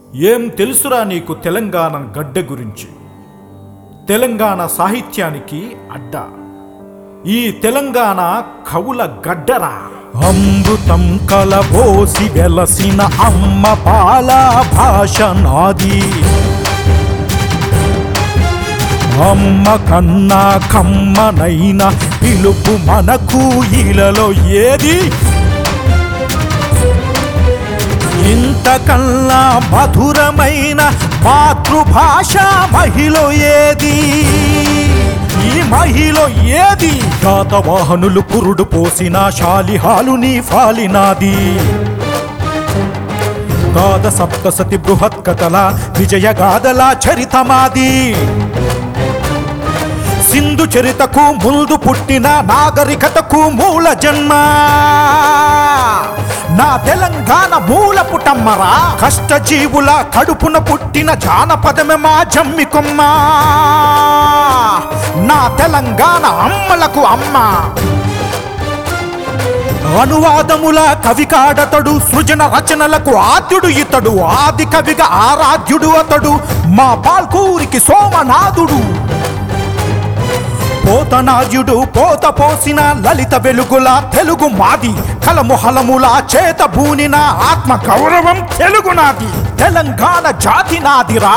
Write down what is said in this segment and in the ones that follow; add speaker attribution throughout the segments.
Speaker 1: ఏం తెలుసురా నీకు తెలంగాణ గడ్డ గురించి తెలంగాణ సాహిత్యానికి అడ్డ ఈ తెలంగాణ కవుల గడ్డరా
Speaker 2: అమృతం కలబోసి వెలసిన అమ్మ పాల భాష నాది అమ్మ కన్నా కమ్మనైన పిలుపు మనకు ఇలలో ఏది ఇంతకన్నా మధురమైన మాతృభాష మహిళ ఏది ఈ మహిళ ఏది శాతవాహనులు పురుడు పోసిన శాలిహాలుని ఫాలినాది గాథ సప్తసతి బృహత్ కథల విజయ గాథల చరితమాది సింధు చరితకు ముందు పుట్టిన నాగరికతకు మూల జన్మ నా తెలంగాణ మూల పుటమ్మరా కష్టజీవుల కడుపున పుట్టిన జానపదమే మా జమ్మి కొమ్మ నా తెలంగాణ అమ్మలకు అమ్మ అనువాదముల కవి కాడతడు సృజన రచనలకు ఆద్యుడు ఇతడు ఆది కవిగా ఆరాధ్యుడు అతడు మా పాల్కూరికి సోమనాథుడు పోతనార్యుడు పోత పోసిన లలిత వెలుగుల తెలుగు మాది కలము హలముల చేత బూనిన ఆత్మ గౌరవం తెలుగు నాది తెలంగాణ జాతి నాదిరా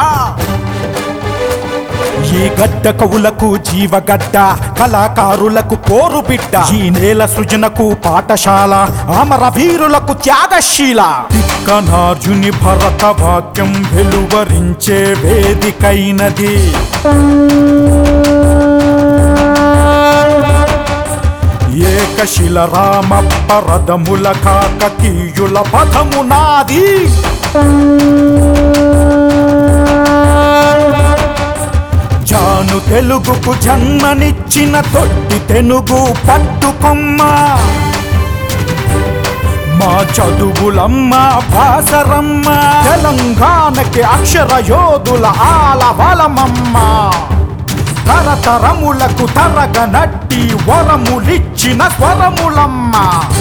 Speaker 2: ఈ గడ్డ కవులకు జీవగడ్డ కళాకారులకు పోరు బిడ్డ ఈ నేల సృజనకు పాఠశాల అమర వీరులకు త్యాగశీల తిక్కనార్జుని భరత వాక్యం వెలువరించే వేదికైనది ఏకశిల రామ పరదముల కాకతీయుల పదము నాది జాను తెలుగుకు జన్మనిచ్చిన తొట్టి తెనుగు పట్టుకొమ్మ మా చదువులమ్మ భాసరమ్మ తెలంగాణకి అక్షర యోధుల ఆలవలమమ్మ తరతరములకు తరగనట్టి వరములిచ్చిన స్వరములమ్మ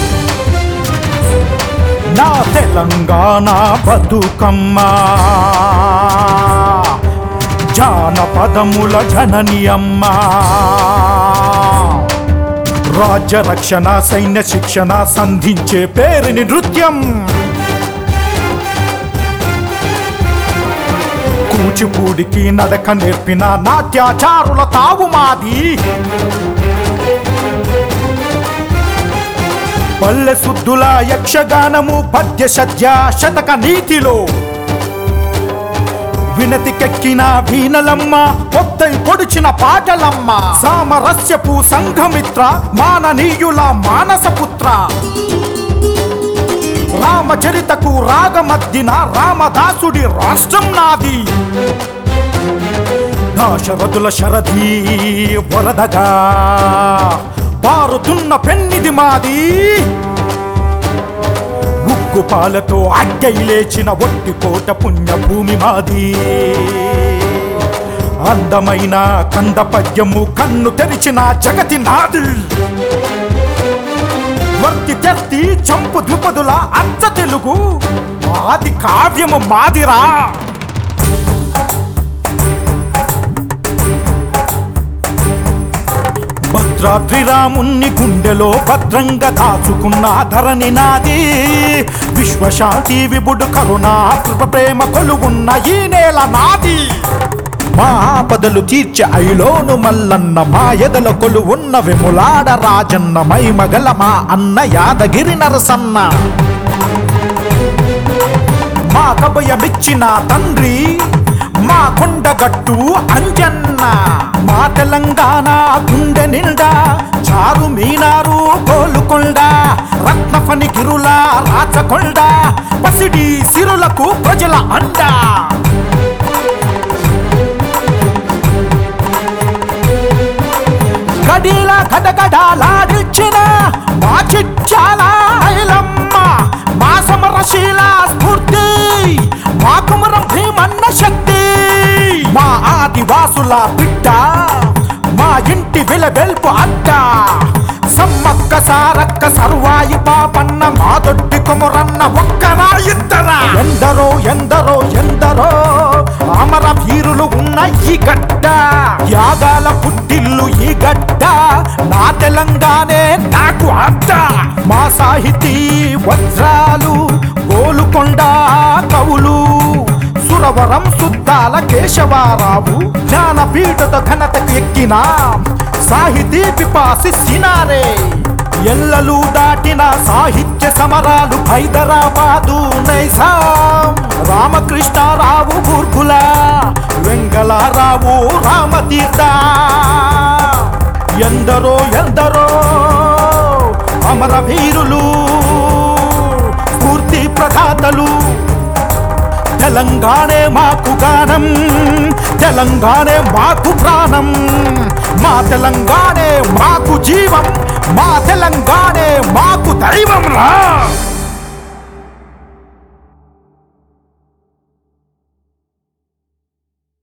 Speaker 2: నా తెలంగాణ బతుకమ్మ జానపదముల జనని అమ్మ రాజ్య రక్షణ సైన్య శిక్షణ సంధించే పేరుని నృత్యం కూచిపూడికి నడక నేర్పిన నాట్యాచారుల తావు మాది పల్లె శుద్ధుల యక్షగానము పద్య సద్య శతక నీతిలో వినతికెక్కిన వీణలమ్మ కొత్తై పొడిచిన పాటలమ్మ సామరస్యపు సంఘమిత్ర మాననీయుల మానసపుత్ర రామచరితకు రాగమద్దిన రామదాసుడి రాష్ట్రం నాది దాశరథుల శరధి వరదగా పారుతున్న పెన్నిది మాది ఉగ్గు పాలతో అగ్గై లేచిన ఒట్టి కోట పుణ్యభూమి మాది అందమైన కంద పద్యము కన్ను తెరిచిన జగతి నాది వర్తి తెర్తి చంపు ద్రుపదుల అచ్చ తెలుగు మాది కావ్యము మాదిరా భద్రాద్రి రాముణ్ణి గుండెలో భద్రంగా దాచుకున్న ధరణి నాది విశ్వశాంతి విబుడు కరుణా కృప ప్రేమ కొలువున్న ఈ నేల నాది మా ఆపదలు తీర్చే ఐలోను మల్లన్న మా ఎదల కొలువున్న వెములాడ రాజన్న మై మగల మా అన్న యాదగిరి నరసన్న మా కభయమిచ్చిన తండ్రి మా కొండగట్టు అంజన్న మా తెలంగాణ గుండె నిండా చారు మీనారు కోలుకొండ రత్నఫని గిరుల రాచకొండ పసిడి సిరులకు ప్రజల అండ గడిల గడగడాలాడిచ్చిన మా చిచ్చాల ఐలమ్మ మా సమరశీల స్ఫూర్తి మా కుమరం భీమన్న శక్తి మా ఆదివాసుల బిడ్డ మా ఇంటి విలవెల్పు అడ్డ సమ్మక్క సారక్క సర్వాయి పాపన్న మా దొడ్డి కొమురన్న ఒక్కరా ఇద్దరా ఎందరో ఎందరో ఎందరో సాహితీ వజ్రాలు గోలుకొండ కవులు సురవరం సుద్దాల కేశవారావు జ్ఞానపీఠత ఘనతకు ఎక్కిన సాహితీ పిపాసి సినారే ఎల్లలు దాటిన సాహిత్య సమరాలు హైదరాబాదు నైజాం రామకృష్ణారావు బూర్గుల వెంగళరావు రామతీర్థ ఎందరో ఎందరో అమరవీరులు స్ఫూర్తి ప్రదాతలు తెలంగాణే మాకు గానం తెలంగాణే మాకు ప్రాణం మా తెలంగాణే మాకు జీవం మా తెలంగాణే మాకు దైవం రా